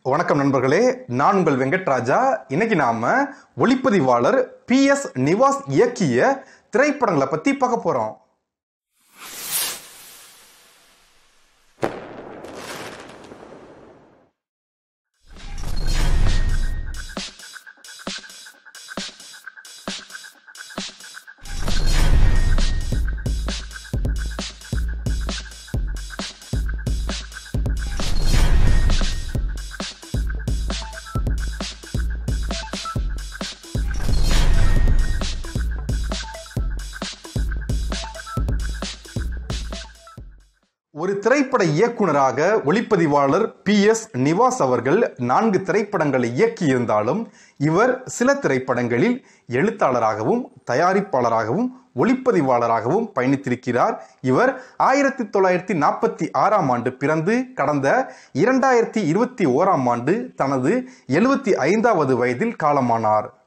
வணக்கம் நண்பர்களே நான் உங்கள் வெங்கட்ராஜா இன்னைக்கு நாம ஒளிப்பதிவாளர் பி எஸ் நிவாஸ் இயக்கிய திரைப்படங்களை பத்தி பார்க்க போறோம் ஒரு திரைப்பட இயக்குனராக ஒளிப்பதிவாளர் பி எஸ் நிவாஸ் அவர்கள் நான்கு திரைப்படங்களை இயக்கியிருந்தாலும் இவர் சில திரைப்படங்களில் எழுத்தாளராகவும் தயாரிப்பாளராகவும் ஒளிப்பதிவாளராகவும் பயணித்திருக்கிறார் இவர் ஆயிரத்தி தொள்ளாயிரத்தி நாற்பத்தி ஆறாம் ஆண்டு பிறந்து கடந்த இரண்டாயிரத்தி இருபத்தி ஓராம் ஆண்டு தனது எழுபத்தி ஐந்தாவது வயதில் காலமானார்